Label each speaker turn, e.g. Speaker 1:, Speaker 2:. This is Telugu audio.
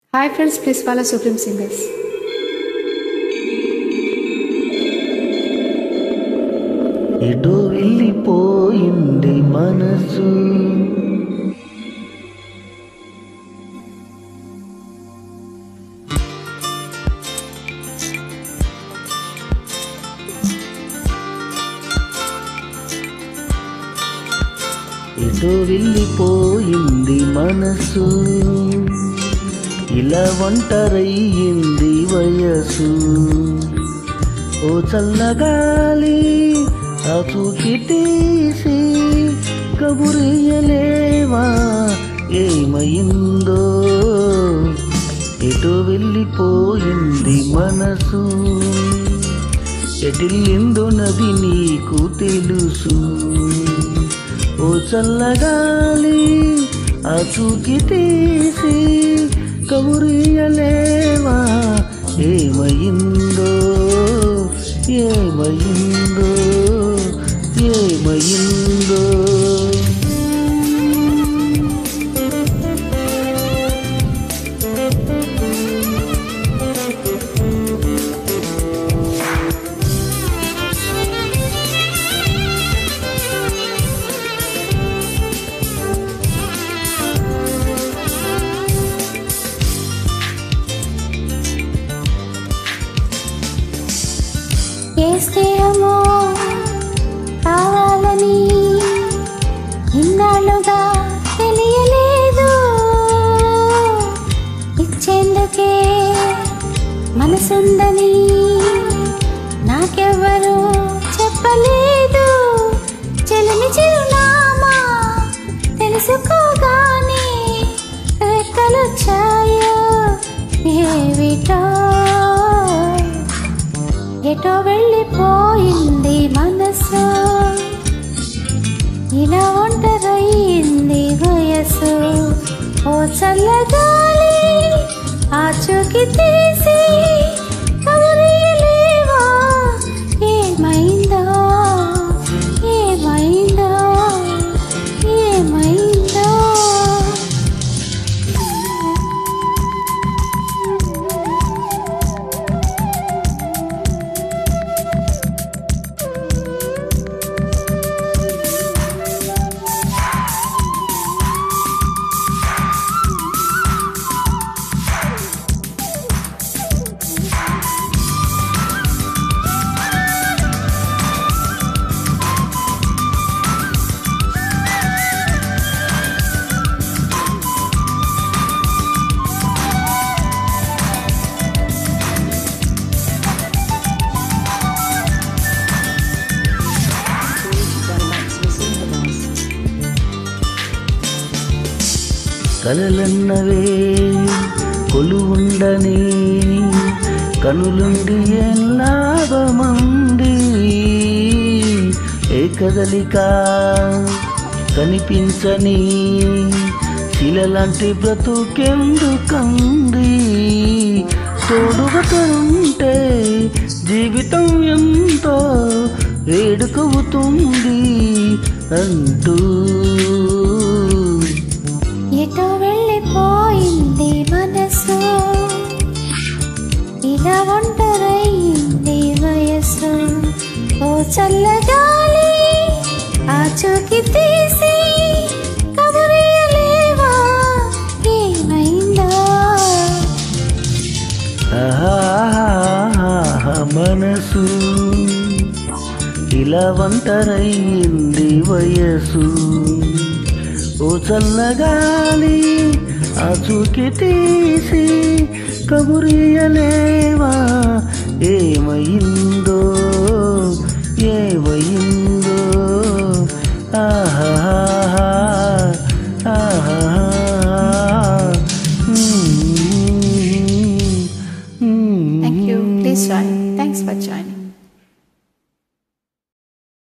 Speaker 1: hi friends please follow supreme singers
Speaker 2: ఎటో వెళ్ళిపోయింది మనసు ఎటో వెళ్ళిపోయింది మనసు ఇలా ఒంటరయ్యింది వయసు ఓ చల్లగాలి ఆ చూకి తీసి కబురియలేవా ఏమైందో ఎటు వెళ్ళిపోయింది మనసు ఎటిల్లిందో నది నీకు తెలుసు ఓ చల్లగాలి ఆ చూకి తీసి కబురియలేవా ఏమైందో ఏమైందో ఏమైందో
Speaker 3: ఏ స్నేహమో కావాలని ఇన్నాళ్ళుగా తెలియలేదు ఇచ్చేందుకే మనసుందని నాకెవ్వరు చెప్పలేదు చెలిమి చిరునామా తెలుసుకోగానే రెక్కలొచ్చాయో ఏవిటో ఎటో వెళ్ళిపోయింది మనసు ఇలా ఒంటరయింది వయసు ఓ చల్లగాలి ఆ చూకి తీసి కబురియలేవా ఏమైందో ఏమైందో ఏమైందో
Speaker 2: కలలన్నవే కొలువుండని కనులుండి ఏం లాభమంది ఏ కదలిక కనిపించని శిలలాంటి బ్రతుకెందుకంది తోడుగతుంటే జీవితం ఎంతో వేడుకవుతుంది అంటూ
Speaker 3: ఎటో వెళ్ళిపోయింది మనసు ఇలా ఒంటరయింది వయసు ఓ చల్లగాలి ఆ చూకి తీసి కబురియలేవా ఏమైందో
Speaker 2: ఆహాహాహా మనసు ఇలా వంటరయ్యింది వయసు ఓ చల్లగాలి ఆ చూకి తీసి కబురియలేవా ఏమైందో ఏమైందో